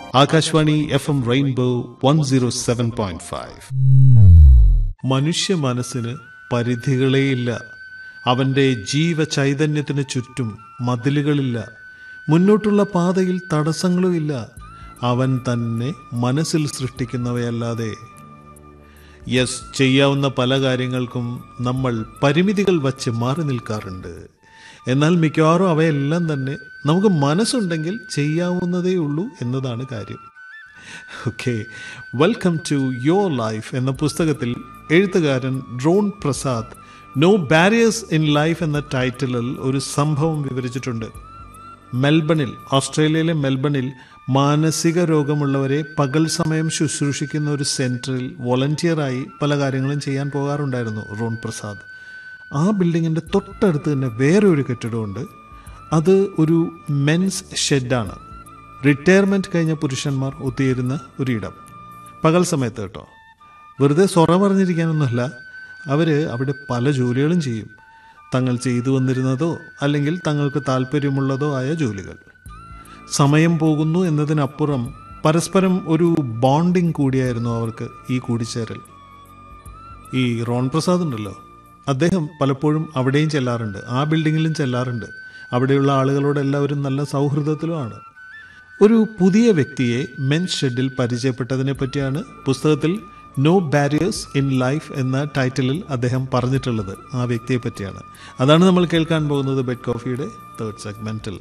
Akashvani F M rainbow one zero seven point five മനുഷ്യ മനസ്സിന് പരിധികളേയില്ല അവന്റെ ജീവചൈതന്യത്തിന് ചുറ്റും മതിലുകളില്ല മുന്നോട്ടുള്ള പാതയിൽ തടസ്സങ്ങളുമില്ല അവൻ തന്നെ മനസ്സിൽ സൃഷ്ടിക്കുന്നവയല്ലാതെ യെസ് ചെയ്യാവുന്ന പല കാര്യങ്ങൾക്കും നമ്മൾ പരിമിതികൾ വച്ച് മാറി നിൽക്കാറുണ്ട് എന്നാൽ മിക്കവാറും അവയെല്ലാം തന്നെ നമുക്ക് മനസ്സുണ്ടെങ്കിൽ ചെയ്യാവുന്നതേ ഉള്ളൂ എന്നതാണ് കാര്യം okay welcome to your life എന്ന പുസ്തകത്തിൽ എഴുത്തുകാരൻ drone Prasad no barriers in life എന്ന ടൈറ്റിലിൽ ഒരു സംഭവം വിവരിച്ചിട്ടുണ്ട് മെൽബണിൽ ഓസ്ട്രേലിയയിലെ മെൽബണിൽ മാനസിക രോഗമുള്ളവരെ പകൽ സമയം ശുശ്രൂഷിക്കുന്ന ഒരു സെൻറ്ററിൽ വോളണ്ടിയറായി പല കാര്യങ്ങളും ചെയ്യാൻ പോകാറുണ്ടായിരുന്നു റോൺ പ്രസാദ് ആ ബിൽഡിങ്ങിൻ്റെ തൊട്ടടുത്ത് തന്നെ വേറെ ഒരു കെട്ടിടമുണ്ട് അത് ഒരു മെൻസ് ഷെഡാണ് റിട്ടയർമെൻറ്റ് കഴിഞ്ഞ പുരുഷന്മാർ ഒത്തുചേരുന്ന ഒരിടം പകൽ സമയത്ത് കേട്ടോ വെറുതെ സൊറ പറഞ്ഞിരിക്കാനൊന്നുമല്ല അവർ അവിടെ പല ജോലികളും ചെയ്യും തങ്ങൾ ചെയ്തു വന്നിരുന്നതോ അല്ലെങ്കിൽ തങ്ങൾക്ക് താല്പര്യമുള്ളതോ ആയ ജോലികൾ സമയം പോകുന്നു എന്നതിനപ്പുറം പരസ്പരം ഒരു ബോണ്ടിങ് കൂടിയായിരുന്നു അവർക്ക് ഈ കൂടിച്ചേരൽ ഈ റോൺ പ്രസാദ് ഉണ്ടല്ലോ അദ്ദേഹം പലപ്പോഴും അവിടെയും ചെല്ലാറുണ്ട് ആ ബിൽഡിങ്ങിലും ചെല്ലാറുണ്ട് അവിടെയുള്ള ആളുകളോട് എല്ലാവരും നല്ല സൗഹൃദത്തിലുമാണ് ഒരു പുതിയ വ്യക്തിയെ മെൻസ് ഷെഡിൽ പരിചയപ്പെട്ടതിനെ പറ്റിയാണ് പുസ്തകത്തിൽ നോ ബാരിയേഴ്സ് ഇൻ ലൈഫ് എന്ന ടൈറ്റിലിൽ അദ്ദേഹം പറഞ്ഞിട്ടുള്ളത് ആ വ്യക്തിയെ പറ്റിയാണ് അതാണ് നമ്മൾ കേൾക്കാൻ പോകുന്നത് ബെഡ് കോഫിയുടെ തേർഡ് സെഗ്മെന്റിൽ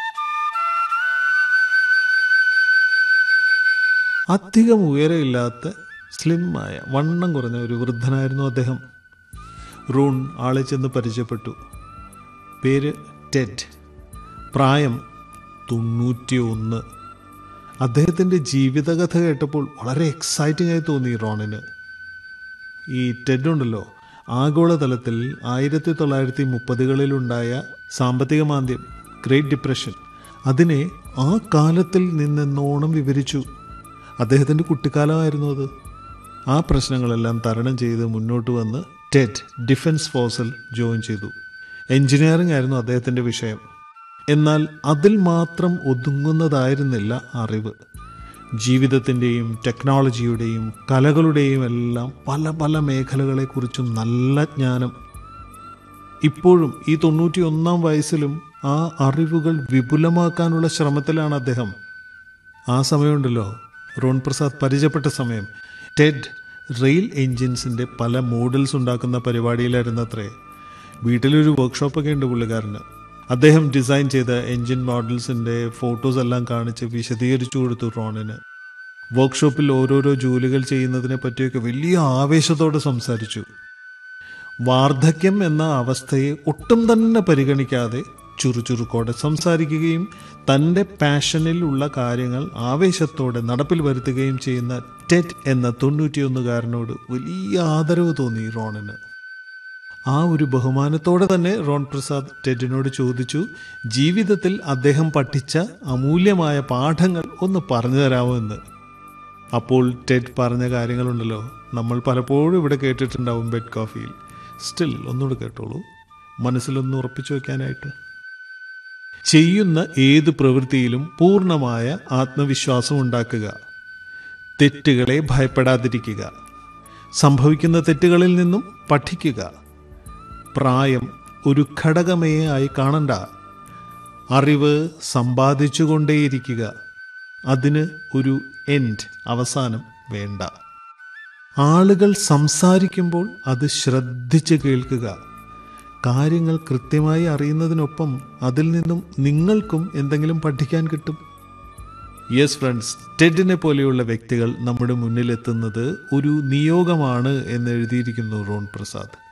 അധികം ഉയരമില്ലാത്ത സ്ലിമ്മായ വണ്ണം കുറഞ്ഞ ഒരു വൃദ്ധനായിരുന്നു അദ്ദേഹം റൂൺ ആളെ ചെന്ന് പരിചയപ്പെട്ടു പേര് ടെഡ് പ്രായം തൊണ്ണൂറ്റി ഒന്ന് അദ്ദേഹത്തിൻ്റെ ജീവിതകഥ കേട്ടപ്പോൾ വളരെ എക്സൈറ്റിംഗ് ആയി തോന്നി റോണിന് ഈ ടെഡ് ഉണ്ടല്ലോ ആഗോളതലത്തിൽ ആയിരത്തി തൊള്ളായിരത്തി മുപ്പതുകളിലുണ്ടായ സാമ്പത്തിക മാന്ദ്യം ഗ്രേറ്റ് ഡിപ്രഷൻ അതിനെ ആ കാലത്തിൽ നിന്നെന്നോണം വിവരിച്ചു അദ്ദേഹത്തിൻ്റെ കുട്ടിക്കാലമായിരുന്നു അത് ആ പ്രശ്നങ്ങളെല്ലാം തരണം ചെയ്ത് മുന്നോട്ട് വന്ന് ടെഡ് ഡിഫൻസ് ഫോഴ്സിൽ ജോയിൻ ചെയ്തു എഞ്ചിനീയറിംഗ് ആയിരുന്നു അദ്ദേഹത്തിൻ്റെ വിഷയം എന്നാൽ അതിൽ മാത്രം ഒതുങ്ങുന്നതായിരുന്നില്ല അറിവ് ജീവിതത്തിൻ്റെയും ടെക്നോളജിയുടെയും കലകളുടെയും എല്ലാം പല പല മേഖലകളെക്കുറിച്ചും നല്ല ജ്ഞാനം ഇപ്പോഴും ഈ തൊണ്ണൂറ്റി ഒന്നാം വയസ്സിലും ആ അറിവുകൾ വിപുലമാക്കാനുള്ള ശ്രമത്തിലാണ് അദ്ദേഹം ആ സമയമുണ്ടല്ലോ റോൺ പ്രസാദ് പരിചയപ്പെട്ട സമയം ടെഡ് റെയിൽ എൻജിൻസിൻ്റെ പല മോഡൽസ് ഉണ്ടാക്കുന്ന പരിപാടിയിലായിരുന്നു അത്രേ വീട്ടിലൊരു വർക്ക്ഷോപ്പൊക്കെ ഉണ്ട് പുള്ളിക്കാരന് അദ്ദേഹം ഡിസൈൻ ചെയ്ത എൻജിൻ മോഡൽസിൻ്റെ ഫോട്ടോസ് എല്ലാം കാണിച്ച് വിശദീകരിച്ചു കൊടുത്തു റോണിന് വർക്ക്ഷോപ്പിൽ ഓരോരോ ജോലികൾ ചെയ്യുന്നതിനെ പറ്റിയൊക്കെ വലിയ ആവേശത്തോടെ സംസാരിച്ചു വാർദ്ധക്യം എന്ന അവസ്ഥയെ ഒട്ടും തന്നെ പരിഗണിക്കാതെ ചുറുചുറുക്കോടെ സംസാരിക്കുകയും തൻ്റെ പാഷനിലുള്ള കാര്യങ്ങൾ ആവേശത്തോടെ നടപ്പിൽ വരുത്തുകയും ചെയ്യുന്ന ടെറ്റ് എന്ന തൊണ്ണൂറ്റിയൊന്നുകാരനോട് വലിയ ആദരവ് തോന്നി റോണിന് ആ ഒരു ബഹുമാനത്തോടെ തന്നെ റോൺ പ്രസാദ് ടെഡിനോട് ചോദിച്ചു ജീവിതത്തിൽ അദ്ദേഹം പഠിച്ച അമൂല്യമായ പാഠങ്ങൾ ഒന്ന് പറഞ്ഞു തരാമോ എന്ന് അപ്പോൾ ടെഡ് പറഞ്ഞ കാര്യങ്ങളുണ്ടല്ലോ നമ്മൾ പലപ്പോഴും ഇവിടെ കേട്ടിട്ടുണ്ടാവും ബെഡ് കോഫിയിൽ സ്റ്റിൽ ഒന്നുകൂടെ കേട്ടോളൂ മനസ്സിലൊന്ന് ഉറപ്പിച്ചു വെക്കാനായിട്ട് ചെയ്യുന്ന ഏത് പ്രവൃത്തിയിലും പൂർണ്ണമായ ആത്മവിശ്വാസം ഉണ്ടാക്കുക തെറ്റുകളെ ഭയപ്പെടാതിരിക്കുക സംഭവിക്കുന്ന തെറ്റുകളിൽ നിന്നും പഠിക്കുക പ്രായം ഒരു ഘടകമേ ആയി കാണണ്ട അറിവ് സമ്പാദിച്ചുകൊണ്ടേയിരിക്കുക അതിന് ഒരു എൻഡ് അവസാനം വേണ്ട ആളുകൾ സംസാരിക്കുമ്പോൾ അത് ശ്രദ്ധിച്ച് കേൾക്കുക കാര്യങ്ങൾ കൃത്യമായി അറിയുന്നതിനൊപ്പം അതിൽ നിന്നും നിങ്ങൾക്കും എന്തെങ്കിലും പഠിക്കാൻ കിട്ടും യെസ് ഫ്രണ്ട്സ് ടെഡിനെ പോലെയുള്ള വ്യക്തികൾ നമ്മുടെ മുന്നിലെത്തുന്നത് ഒരു നിയോഗമാണ് എന്ന് എഴുതിയിരിക്കുന്നു റോൺ പ്രസാദ്